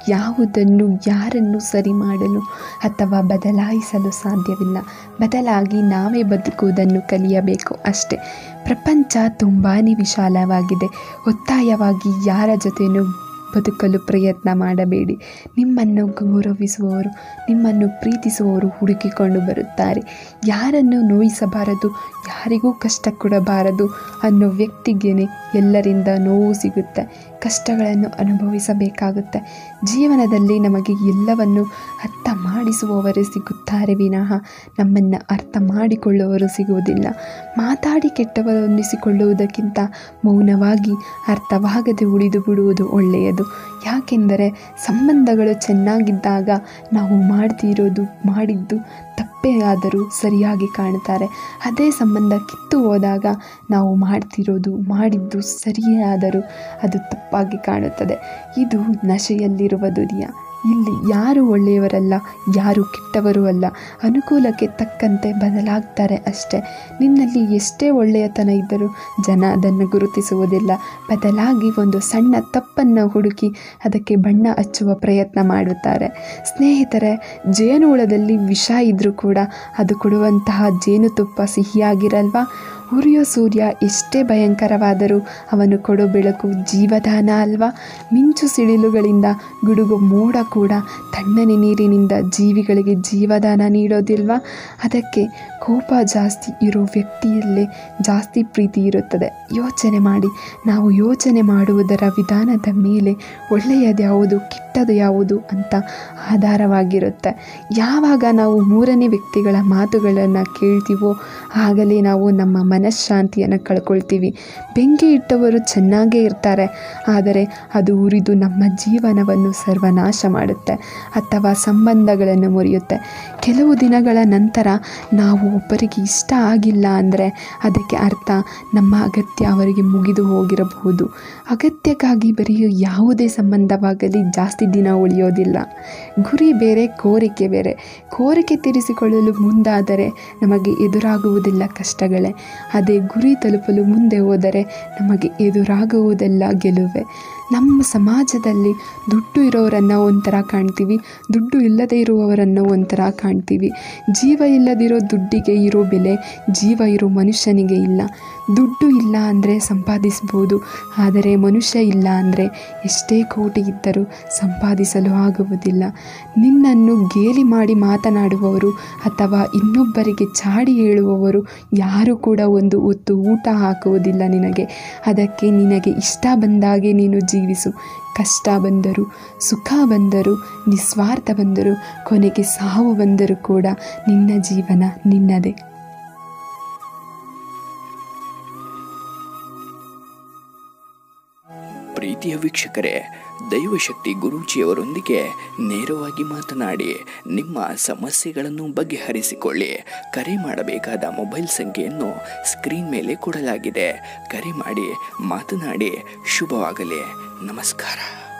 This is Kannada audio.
ಯಾವುದನ್ನು ಯಾರನ್ನು ಸರಿ ಮಾಡಲು ಅಥವಾ ಬದಲಾಯಿಸಲು ಸಾಧ್ಯವಿಲ್ಲ ಬದಲಾಗಿ ನಾವೇ ಬದುಕುವುದನ್ನು ಕಲಿಯಬೇಕು ಅಷ್ಟೇ ಪ್ರಪಂಚ ತುಂಬಾ ವಿಶಾಲವಾಗಿದೆ ಒತ್ತಾಯವಾಗಿ ಯಾರ ಜೊತೆಯೂ ಬದುಕಲು ಪ್ರಯತ್ನ ಮಾಡಬೇಡಿ ನಿಮ್ಮನ್ನು ಗೌರವಿಸುವವರು ನಿಮ್ಮನ್ನು ಪ್ರೀತಿಸುವವರು ಹುಡುಕಿಕೊಂಡು ಬರುತ್ತಾರೆ ಯಾರನ್ನು ನೋಯಿಸಬಾರದು ಯಾರಿಗೂ ಕಷ್ಟ ಕೊಡಬಾರದು ಅನ್ನೋ ವ್ಯಕ್ತಿಗೇನೆ ಎಲ್ಲರಿಂದ ನೋವು ಸಿಗುತ್ತೆ ಕಷ್ಟಗಳನ್ನು ಅನುಭವಿಸಬೇಕಾಗುತ್ತೆ ಜೀವನದಲ್ಲಿ ನಮಗೆ ಎಲ್ಲವನ್ನು ಅರ್ಥ ಮಾಡಿಸುವವರು ಸಿಗುತ್ತಾರೆ ವಿನಃ ನಮ್ಮನ್ನು ಅರ್ಥ ಮಾಡಿಕೊಳ್ಳುವವರು ಸಿಗುವುದಿಲ್ಲ ಮಾತಾಡಿ ಕೆಟ್ಟವರನ್ನಿಸಿಕೊಳ್ಳುವುದಕ್ಕಿಂತ ಮೌನವಾಗಿ ಅರ್ಥವಾಗದೆ ಉಳಿದು ಬಿಡುವುದು ಒಳ್ಳೆಯದು ಯಾಕೆಂದರೆ ಸಂಬಂಧಗಳು ಚೆನ್ನಾಗಿದ್ದಾಗ ನಾವು ಮಾಡ್ತಿರೋದು ಮಾಡಿದ್ದು ತಪ್ಪೇ ಆದರೂ ಸರಿಯಾಗಿ ಕಾಣುತ್ತಾರೆ ಅದೇ ಸಂಬಂಧ ಕಿತ್ತು ಹೋದಾಗ ನಾವು ಮಾಡ್ತಿರೋದು ಮಾಡಿದ್ದು ಸರಿಯೇ ಆದರೂ ಅದು ತಪ್ಪಾಗಿ ಕಾಣುತ್ತದೆ ಇದು ನಶೆಯಲ್ಲಿರುವ ದುನಿಯಾ ಇಲ್ಲಿ ಯಾರು ಒಳ್ಳೆಯವರಲ್ಲ ಯಾರು ಕೆಟ್ಟವರು ಅಲ್ಲ ಅನುಕೂಲಕ್ಕೆ ತಕ್ಕಂತೆ ಬದಲಾಗ್ತಾರೆ ಅಷ್ಟೇ ನಿನ್ನಲ್ಲಿ ಎಷ್ಟೇ ಒಳ್ಳೆಯತನ ಇದ್ದರೂ ಜನ ಅದನ್ನು ಗುರುತಿಸುವುದಿಲ್ಲ ಬದಲಾಗಿ ಒಂದು ಸಣ್ಣ ತಪ್ಪನ್ನು ಹುಡುಕಿ ಅದಕ್ಕೆ ಬಣ್ಣ ಹಚ್ಚುವ ಪ್ರಯತ್ನ ಮಾಡುತ್ತಾರೆ ಸ್ನೇಹಿತರೆ ಜೇನುಹುಳದಲ್ಲಿ ವಿಷ ಇದ್ದರೂ ಕೂಡ ಅದು ಕೊಡುವಂತಹ ಜೇನುತುಪ್ಪ ಸಿಹಿಯಾಗಿರಲ್ವಾ ಉರಿಯೋ ಸೂರ್ಯ ಎಷ್ಟೇ ಭಯಂಕರವಾದರೂ ಅವನು ಕೊಡೋ ಬೆಳಕು ಜೀವದಾನ ಅಲ್ವಾ ಮಿಂಚು ಸಿಡಿಲುಗಳಿಂದ ಗುಡುಗು ಮೋಡ ಕೂಡ ತಣ್ಣನೆ ನೀರಿನಿಂದ ಜೀವಿಗಳಿಗೆ ಜೀವದಾನ ನೀಡೋದಿಲ್ವಾ ಅದಕ್ಕೆ ಕೋಪ ಜಾಸ್ತಿ ಇರೋ ವ್ಯಕ್ತಿಯಲ್ಲೇ ಜಾಸ್ತಿ ಪ್ರೀತಿ ಇರುತ್ತದೆ ಯೋಚನೆ ಮಾಡಿ ನಾವು ಯೋಚನೆ ಮಾಡುವುದರ ವಿಧಾನದ ಮೇಲೆ ಒಳ್ಳೆಯದು ಯಾವುದು ಕೆಟ್ಟದು ಯಾವುದು ಅಂತ ಆಧಾರವಾಗಿರುತ್ತೆ ಯಾವಾಗ ನಾವು ಮೂರನೇ ವ್ಯಕ್ತಿಗಳ ಮಾತುಗಳನ್ನು ಕೇಳ್ತೀವೋ ಆಗಲೇ ನಾವು ನಮ್ಮ ಮನಃಶಾಂತಿಯನ್ನು ಕಳ್ಕೊಳ್ತೀವಿ ಬೆಂಕಿ ಇಟ್ಟವರು ಚೆನ್ನಾಗೇ ಇರ್ತಾರೆ ಆದರೆ ಅದು ಉರಿದು ನಮ್ಮ ಜೀವನವನ್ನು ಸರ್ವನಾಶ ಮಾಡುತ್ತೆ ಅಥವಾ ಸಂಬಂಧಗಳನ್ನು ಮುರಿಯುತ್ತೆ ಕೆಲವು ದಿನಗಳ ನಂತರ ನಾವು ಒಬ್ಬರಿಗೆ ಇಷ್ಟ ಆಗಿಲ್ಲ ಅಂದರೆ ಅದಕ್ಕೆ ಅರ್ಥ ನಮ್ಮ ಅಗತ್ಯ ಅವರಿಗೆ ಮುಗಿದು ಹೋಗಿರಬಹುದು ಅಗತ್ಯಕ್ಕಾಗಿ ಬರೆಯೋ ಯಾವುದೇ ಸಂಬಂಧವಾಗಲಿ ಜಾಸ್ತಿ ದಿನ ಉಳಿಯೋದಿಲ್ಲ ಗುರಿ ಬೇರೆ ಕೋರಿಕೆ ಬೇರೆ ಕೋರಿಕೆ ತೀರಿಸಿಕೊಳ್ಳಲು ಮುಂದಾದರೆ ನಮಗೆ ಎದುರಾಗುವುದಿಲ್ಲ ಕಷ್ಟಗಳೇ ಅದೇ ಗುರಿ ತಲುಪಲು ಮುಂದೆ ಹೋದರೆ ನಮಗೆ ಎದುರಾಗುವುದೆಲ್ಲ ಗೆಲುವೆ ನಮ್ಮ ಸಮಾಜದಲ್ಲಿ ದುಡ್ಡು ಇರೋರನ್ನು ಒಂಥರ ಕಾಣ್ತೀವಿ ದುಡ್ಡು ಇಲ್ಲದೇ ಇರುವವರನ್ನು ಒಂಥರ ಕಾಣ್ತೀವಿ ಜೀವ ಇಲ್ಲದಿರೋ ದುಡ್ಡಿಗೆ ಇರೋ ಬೆಲೆ ಜೀವ ಇರೋ ಮನುಷ್ಯನಿಗೆ ಇಲ್ಲ ದುಡ್ಡು ಇಲ್ಲ ಅಂದರೆ ಸಂಪಾದಿಸ್ಬೋದು ಆದರೆ ಮನುಷ್ಯ ಇಲ್ಲ ಅಂದರೆ ಎಷ್ಟೇ ಕೋಟಿ ಇದ್ದರೂ ಸಂಪಾದಿಸಲು ಆಗುವುದಿಲ್ಲ ನಿನ್ನನ್ನು ಗೇಲಿ ಮಾಡಿ ಮಾತನಾಡುವವರು ಅಥವಾ ಇನ್ನೊಬ್ಬರಿಗೆ ಚಾಡಿ ಹೇಳುವವರು ಯಾರು ಕೂಡ ಒಂದು ಹೊತ್ತು ಊಟ ಹಾಕುವುದಿಲ್ಲ ನಿನಗೆ ಅದಕ್ಕೆ ನಿನಗೆ ಇಷ್ಟ ಬಂದಾಗೆ ನೀನು ಜೀವಿಸು ಕಷ್ಟ ಬಂದರೂ ಸುಖ ಬಂದರೂ ನಿಸ್ವಾರ್ಥ ಬಂದರೂ ಕೊನೆಗೆ ಸಾವು ಬಂದರೂ ಕೂಡ ನಿನ್ನ ಜೀವನ ನಿನ್ನದೇ ಪ್ರೀತಿಯ ವೀಕ್ಷಕರೇ ದೈವಶಕ್ತಿ ಗುರೂಜಿಯವರೊಂದಿಗೆ ನೇರವಾಗಿ ಮಾತನಾಡಿ ನಿಮ್ಮ ಸಮಸ್ಯೆಗಳನ್ನು ಬಗೆಹರಿಸಿಕೊಳ್ಳಿ ಕರೆ ಮಾಡಬೇಕಾದ ಮೊಬೈಲ್ ಸಂಖ್ಯೆಯನ್ನು ಸ್ಕ್ರೀನ್ ಮೇಲೆ ಕೊಡಲಾಗಿದೆ ಕರೆ ಮಾಡಿ ಮಾತನಾಡಿ ಶುಭವಾಗಲಿ ನಮಸ್ಕಾರ